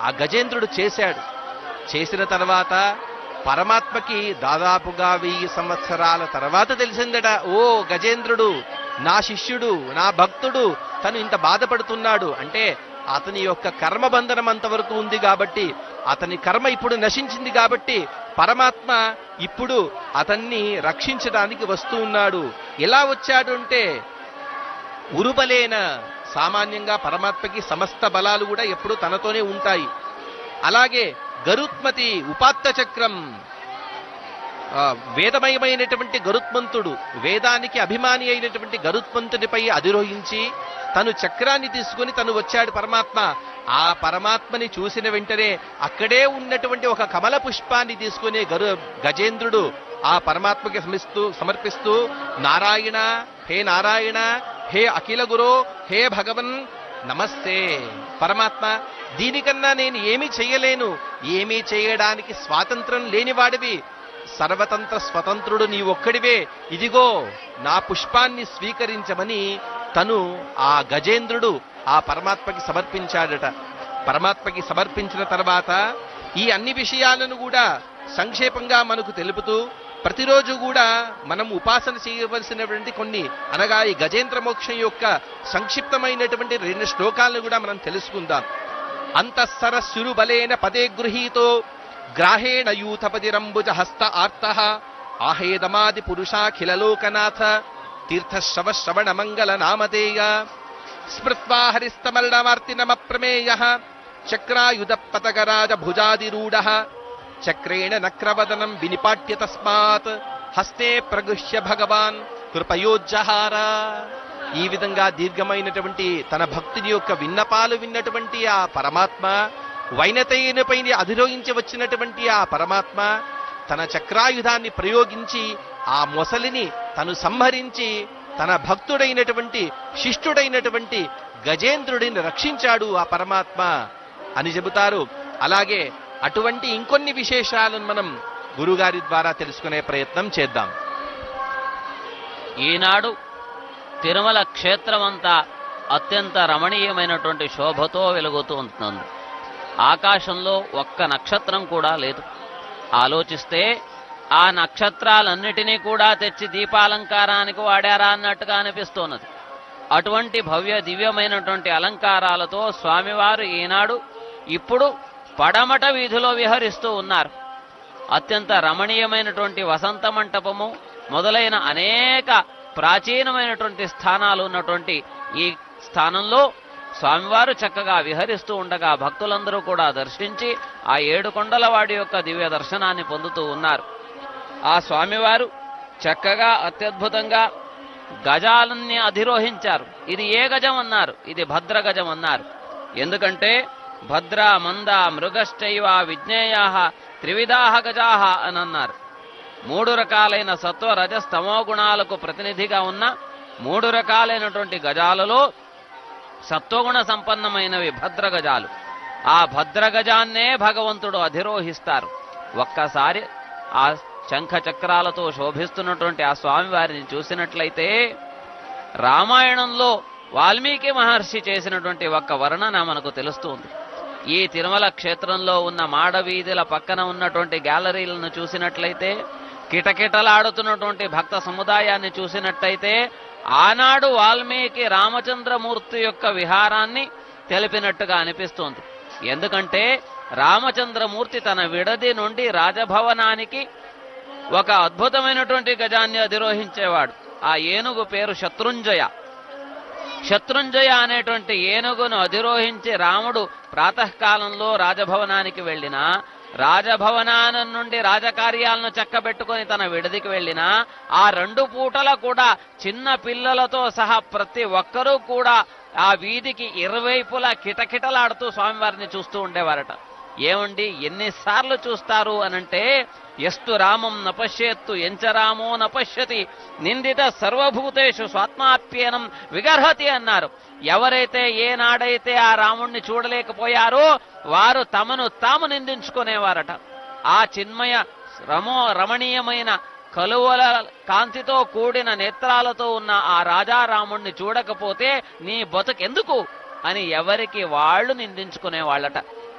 ఆ గజేంద్రుడు చేశాడు చేసిన తర్వాత పరమాత్మకి దాదాపుగా వెయ్యి సంవత్సరాల తర్వాత తెలిసిందట ఓ గజేంద్రుడు నా శిష్యుడు నా భక్తుడు తను ఇంత బాధపడుతున్నాడు అంటే అతని యొక్క కర్మబంధనం అంతవరకు ఉంది కాబట్టి అతని కర్మ ఇప్పుడు నశించింది కాబట్టి పరమాత్మ ఇప్పుడు అతన్ని రక్షించడానికి వస్తూ ఉన్నాడు ఎలా వచ్చాడు అంటే ఉరుబలేన సామాన్యంగా పరమాత్మకి సమస్త బలాలు కూడా ఎప్పుడూ తనతోనే ఉంటాయి అలాగే గరుత్మతి ఉపాత్త చక్రం ఆ, వేదమయమైనటువంటి గరుత్మంతుడు వేదానికి అభిమాని అయినటువంటి గరుత్మంతునిపై అధిరోహించి తను చక్రాన్ని తీసుకుని తను వచ్చాడు పరమాత్మ ఆ పరమాత్మని చూసిన వెంటనే అక్కడే ఉన్నటువంటి ఒక కమల పుష్పాన్ని తీసుకునే గరు గజేంద్రుడు ఆ పరమాత్మకి సమిస్తూ సమర్పిస్తూ నారాయణ హే నారాయణ హే అఖిల గురో హే భగవన్ నమస్తే పరమాత్మ దీనికన్నా నేను ఏమీ చేయలేను ఏమీ చేయడానికి స్వాతంత్రం లేనివాడివి సర్వతంత్ర స్వతంత్రుడు నీ ఒక్కడివే ఇదిగో నా పుష్పాన్ని స్వీకరించమని తను ఆ గజేంద్రుడు ఆ పరమాత్మకి సమర్పించాడట పరమాత్మకి సమర్పించిన తర్వాత ఈ అన్ని విషయాలను కూడా సంక్షేపంగా మనకు తెలుపుతూ ప్రతిరోజు కూడా మనం ఉపాసన చేయవలసినటువంటి కొన్ని అనగా ఈ గజేంద్ర మోక్షం యొక్క సంక్షిప్తమైనటువంటి రెండు శ్లోకాలను కూడా మనం తెలుసుకుందాం అంతఃసరస్సురు బలేన పదే గృహీతో గ్రాహేణ యూథపతిరంబుజ హస్త ఆర్త ఆహేదమాది పురుషాఖిలలోకనాథ తీర్థశ్రవ శ్రవణ మంగళ నామధేయ స్మృత్వా హరిస్తమర్ణవార్తినమప్రమేయ చక్రాయుధ పతగరాజ భుజాదిరూఢ చక్రేణ నక్రవదనం వినిపాట్య తస్మాత్ హస్తే ప్రగృహ్య భగవాన్ కృపయోజ్జహార ఈ విధంగా దీర్ఘమైనటువంటి తన భక్తుని యొక్క విన్నపాలు విన్నటువంటి ఆ పరమాత్మ వైనతయునిపై అధిరోహించి వచ్చినటువంటి ఆ పరమాత్మ తన చక్రాయుధాన్ని ప్రయోగించి ఆ మొసలిని తను సంహరించి తన భక్తుడైనటువంటి శిష్టుడైనటువంటి గజేంద్రుడిని రక్షించాడు ఆ పరమాత్మ అని చెబుతారు అలాగే అటువంటి ఇంకొన్ని విశేషాలను మనం గురుగారి ద్వారా తెలుసుకునే ప్రయత్నం చేద్దాం ఈనాడు తిరుమల క్షేత్రమంతా అత్యంత రమణీయమైనటువంటి శోభతో వెలుగుతూ ఉంటుంది ఆకాశంలో ఒక్క నక్షత్రం కూడా లేదు ఆలోచిస్తే ఆ నక్షత్రాలన్నిటినీ కూడా తెచ్చి దీపాలంకారానికి వాడారా అన్నట్టుగా అనిపిస్తున్నది అటువంటి భవ్య దివ్యమైనటువంటి అలంకారాలతో స్వామివారు ఈనాడు ఇప్పుడు పడమట వీధిలో విహరిస్తూ ఉన్నారు అత్యంత రమణీయమైనటువంటి వసంత మంటపము మొదలైన అనేక ప్రాచీనమైనటువంటి స్థానాలు ఉన్నటువంటి ఈ స్థానంలో స్వామివారు చక్కగా విహరిస్తూ ఉండగా భక్తులందరూ కూడా దర్శించి ఆ ఏడు కొండల వాడి యొక్క దివ్య దర్శనాన్ని పొందుతూ ఉన్నారు ఆ స్వామివారు చక్కగా అత్యద్భుతంగా గజాలన్నీ అధిరోహించారు ఇది ఏ గజం అన్నారు ఇది భద్ర గజం అన్నారు ఎందుకంటే భద్ర మంద మృగశ్చైవ విజ్ఞేయా త్రివిధాహ గజాహ అని అన్నారు మూడు రకాలైన సత్వ రజస్ తమో గుణాలకు ప్రతినిధిగా ఉన్న మూడు రకాలైనటువంటి గజాలలో సత్వగుణ సంపన్నమైనవి భద్ర గజాలు ఆ భద్ర గజాన్నే భగవంతుడు అధిరోహిస్తారు ఒక్కసారి ఆ శంఖ చక్రాలతో శోభిస్తున్నటువంటి ఆ స్వామివారిని చూసినట్లయితే రామాయణంలో వాల్మీకి మహర్షి చేసినటువంటి ఒక్క వర్ణన మనకు తెలుస్తుంది ఈ తిరుమల క్షేత్రంలో ఉన్న మాడవీధుల పక్కన ఉన్నటువంటి గ్యాలరీలను చూసినట్లయితే కిటకిటలాడుతున్నటువంటి భక్త సముదాయాన్ని చూసినట్టయితే ఆనాడు వాల్మీకి రామచంద్రమూర్తి యొక్క విహారాన్ని తెలిపినట్టుగా అనిపిస్తోంది ఎందుకంటే రామచంద్రమూర్తి తన విడది నుండి రాజభవనానికి ఒక అద్భుతమైనటువంటి గజాన్ని అధిరోహించేవాడు ఆ ఏనుగు పేరు శత్రుంజయ శత్రుంజయ అనేటువంటి ఏనుగును అధిరోహించి రాముడు ప్రాతకాలంలో రాజభవనానికి వెళ్ళినా రాజభవనానం నుండి రాజకార్యాలను చక్కబెట్టుకొని తన విడిదికి వెళ్ళినా ఆ రెండు పూటల కూడా చిన్న పిల్లలతో సహా ప్రతి ఒక్కరూ కూడా ఆ వీధికి ఇరువైపులా కిటకిటలాడుతూ స్వామివారిని చూస్తూ ఉండేవారట ఏమండి ఎన్నిసార్లు చూస్తారు అనంటే ఎస్తు రామం నపశ్యత్తు ఎంచ రామో నపశ్యతి నిందిత సర్వభూతేషు స్వాత్మాప్యేనం విగర్హతి అన్నారు ఎవరైతే ఏనాడైతే ఆ రాముణ్ణి చూడలేకపోయారో వారు తమను తాము నిందించుకునేవారట ఆ చిన్మయ రమో రమణీయమైన కలువల కాంతితో కూడిన నేత్రాలతో ఉన్న ఆ రాజారాముణ్ణి చూడకపోతే నీ బతుకెందుకు అని ఎవరికి వాళ్ళు నిందించుకునేవాళ్ళట